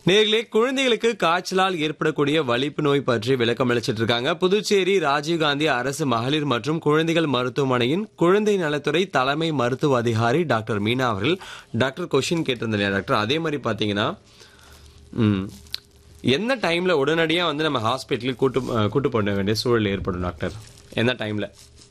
நேர்களே குழந்தைகளுக்கு காய்ச்சலால் ஏற்படக்கூடிய வலிப்பு நோய் பற்றி விளக்கம் அளிச்சிட்டு இருக்காங்க புதுச்சேரி ராஜீவ்காந்தி அரசு மகளிர் மற்றும் குழந்தைகள் மருத்துவமனையின் குழந்தை நலத்துறை தலைமை மருத்துவ அதிகாரி டாக்டர் மீனா அவர்கள் டாக்டர் கொஷின் கேட்டிருந்தேன் டாக்டர் அதே மாதிரி பாத்தீங்கன்னா ம், எந்த டைம்ல உடனடியா வந்து நம்ம ஹாஸ்பிட்டலுக்கு கூட்டு அஹ், கூட்டு போட வேண்டிய சூழல் ஏற்படும் டாக்டர் எந்த டைம்ல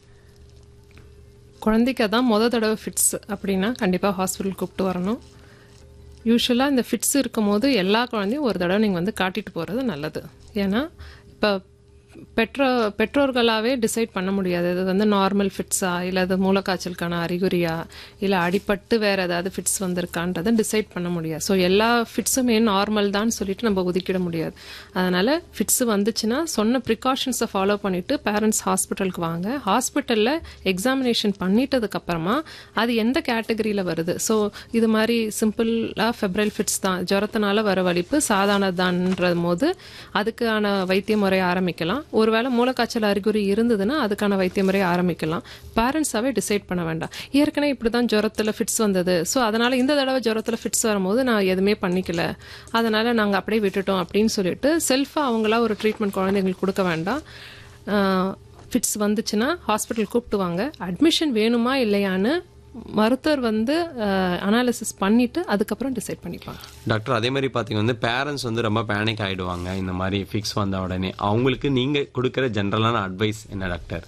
குழந்தைக்கு அதான் முத தடவை ஃபிட்ஸ் அப்படின்னா கண்டிப்பாக ஹாஸ்பிட்டல் கூப்பிட்டு வரணும் யூஸ்வலாக இந்த ஃபிட்ஸ் இருக்கும்போது எல்லா குழந்தையும் ஒரு தடவை நீங்கள் வந்து காட்டிட்டு போகிறது நல்லது ஏன்னா இப்போ பெற்றோ பெற்றோர்களாகவே டிசைட் பண்ண முடியாது இது வந்து நார்மல் ஃபிட்ஸா இல்லை அது மூலக்காய்ச்சலுக்கான அறிகுறியா இல்லை அடிபட்டு வேறு ஏதாவது ஃபிட்ஸ் வந்திருக்கான்றதை டிசைட் பண்ண முடியாது ஸோ எல்லா ஃபிட்ஸுமே நார்மல் தான் சொல்லிட்டு நம்ம ஒதுக்கிட முடியாது அதனால் ஃபிட்ஸ் வந்துச்சுன்னா சொன்ன ப்ரிகாஷன்ஸை ஃபாலோ பண்ணிவிட்டு பேரண்ட்ஸ் ஹாஸ்பிட்டலுக்கு வாங்க ஹாஸ்பிட்டலில் எக்ஸாமினேஷன் பண்ணிட்டதுக்கு அப்புறமா அது எந்த கேட்டகரியில் வருது ஸோ இது மாதிரி சிம்பிளாக ஃபெப்ரல் ஃபிட்ஸ் தான் ஜுரத்தினால வர வலிப்பு சாதாரணதான்ற போது அதுக்கான வைத்திய முறை ஆரம்பிக்கலாம் ஒருவேளை மூலக்காய்ச்சல் அறிகுறி இருந்ததுன்னா அதுக்கான வைத்திய முறை ஆரம்பிக்கலாம் பேரண்ட்ஸாவே டிசைட் பண்ண வேண்டாம் ஏற்கனவே இப்படி தான் ஜுரத்தில் ஃபிட்ஸ் வந்தது ஸோ அதனால இந்த தடவை ஜுரத்தில் ஃபிட்ஸ் வரும்போது நான் எதுவுமே பண்ணிக்கல அதனால நாங்கள் அப்படியே விட்டுட்டோம் அப்படின்னு சொல்லிட்டு செல்ஃபாக அவங்களா ஒரு ட்ரீட்மெண்ட் குழந்தைங்களுக்கு கொடுக்க வேண்டாம் ஃபிட்ஸ் வந்துச்சுன்னா ஹாஸ்பிட்டல் கூப்பிட்டு வாங்க அட்மிஷன் வேணுமா இல்லையான்னு மருத்துவர் வந்து அனாலிசிஸ் பண்ணிட்டு அதுக்கப்புறம் டிசைட் பண்ணிப்பாங்க டாக்டர் அதே மாதிரி பாத்தீங்க வந்து பேரண்ட்ஸ் வந்து ரொம்ப பேனிக் ஆயிடுவாங்க இந்த மாதிரி ஃபிக்ஸ் வந்த உடனே அவங்களுக்கு நீங்க கொடுக்கிற ஜென்ரலான அட்வைஸ் என்ன டாக்டர்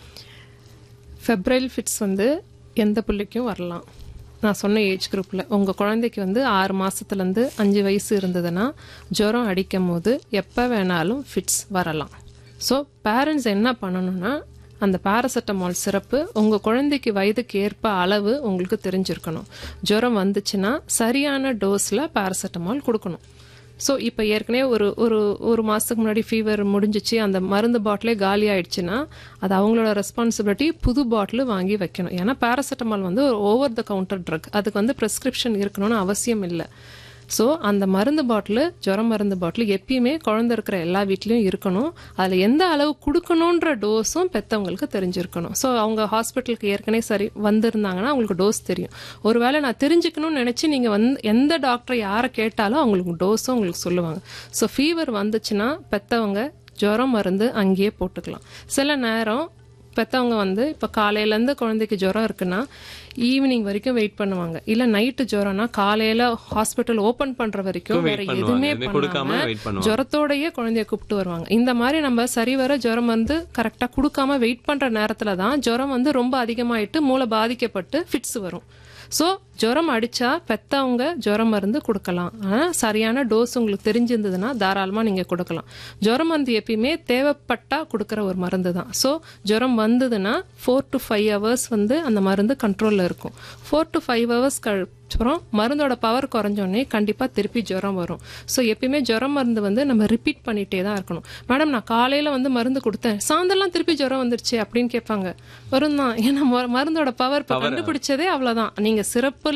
ஃபெப்ரல் ஃபிட்ஸ் வந்து எந்த பிள்ளைக்கும் வரலாம் நான் சொன்ன ஏஜ் குரூப்பில் உங்கள் குழந்தைக்கு வந்து ஆறு மாதத்துலேருந்து அஞ்சு வயசு இருந்ததுன்னா ஜுரம் அடிக்கும் போது எப்போ வேணாலும் ஃபிட்ஸ் வரலாம் ஸோ பேரண்ட்ஸ் என்ன பண்ணணும்னா அந்த பாராசெட்டமால் சிறப்பு உங்கள் குழந்தைக்கு வயதுக்கு ஏற்ப அளவு உங்களுக்கு தெரிஞ்சிருக்கணும் ஜுரம் வந்துச்சுன்னா சரியான டோஸில் பாராசெட்டமால் கொடுக்கணும் ஸோ இப்போ ஏற்கனவே ஒரு ஒரு ஒரு மாதத்துக்கு முன்னாடி ஃபீவர் முடிஞ்சிச்சு அந்த மருந்து பாட்டிலே காலி ஆயிடுச்சுன்னா அது அவங்களோட ரெஸ்பான்சிபிலிட்டி புது பாட்டில் வாங்கி வைக்கணும் ஏன்னா பேராசிட்டமால் வந்து ஒரு ஓவர் த கவுண்டர் ட்ரக் அதுக்கு வந்து ப்ரெஸ்கிரிப்ஷன் இருக்கணும்னு அவசியம் இல்லை ஸோ அந்த மருந்து பாட்டில் ஜுரம் மருந்து பாட்டில் எப்பயுமே குழந்தை இருக்கிற எல்லா வீட்லேயும் இருக்கணும் அதில் எந்த அளவு கொடுக்கணுன்ற டோஸும் பெற்றவங்களுக்கு தெரிஞ்சிருக்கணும் ஸோ அவங்க ஹாஸ்பிட்டலுக்கு ஏற்கனவே சரி வந்திருந்தாங்கன்னா அவங்களுக்கு டோஸ் தெரியும் ஒருவேளை நான் தெரிஞ்சுக்கணும்னு நினச்சி நீங்கள் வந்து எந்த டாக்டர் யாரை கேட்டாலும் அவங்களுக்கு டோஸும் உங்களுக்கு சொல்லுவாங்க ஸோ ஃபீவர் வந்துச்சுன்னா பெற்றவங்க ஜுரம் மருந்து அங்கேயே போட்டுக்கலாம் சில நேரம் பெற்றவங்க வந்து இப்போ காலையிலேருந்து குழந்தைக்கு ஜுரம் இருக்குன்னா ஈவினிங் வரைக்கும் வெயிட் பண்ணுவாங்க இல்லை நைட்டு ஜுரம்னா காலையில் ஹாஸ்பிட்டல் ஓப்பன் பண்ணுற வரைக்கும் வேற பண்ணுவாங்க. எதுவுமே எதுவுமே கொடுக்காம பண்ணாம wait பண்ணுவாங்க. ஜுரத்தோடயே குழந்தைய கூப்பிட்டு வருவாங்க இந்த மாதிரி நம்ம சரிவர ஜுரம் வந்து கரெக்டாக கொடுக்காம வெயிட் பண்ணுற நேரத்தில் தான் ஜுரம் வந்து ரொம்ப அதிகமாயிட்டு மூளை பாதிக்கப்பட்டு ஃபிட்ஸ் வரும் ஸோ ஜுரம் அடிச்சா பெத்தவங்க ஜுரம் மருந்து கொடுக்கலாம் ஆனால் சரியான டோஸ் உங்களுக்கு தெரிஞ்சிருந்ததுன்னா தாராளமாக நீங்கள் கொடுக்கலாம் ஜுரம் மருந்து எப்பயுமே தேவைப்பட்டா கொடுக்குற ஒரு மருந்து தான் ஸோ ஜுரம் வந்ததுன்னா ஃபோர் டு ஃபைவ் ஹவர்ஸ் வந்து அந்த மருந்து கண்ட்ரோலில் இருக்கும் ஃபோர் டு ஃபைவ் ஹவர்ஸ் அப்புறம் மருந்தோட பவர் குறைஞ்சோடனே கண்டிப்பாக திருப்பி ஜுரம் வரும் ஸோ எப்பயுமே ஜுரம் மருந்து வந்து நம்ம ரிப்பீட் பண்ணிகிட்டே தான் இருக்கணும் மேடம் நான் காலையில் வந்து மருந்து கொடுத்தேன் சாயந்தரம்லாம் திருப்பி ஜுரம் வந்துருச்சு அப்படின்னு கேட்பாங்க வரும் தான் ஏன்னா ம- மருந்தோட பவர் இப்போ கண்டுபிடிச்சதே அவ்வளோதான் நீங்கள் சிறப்பு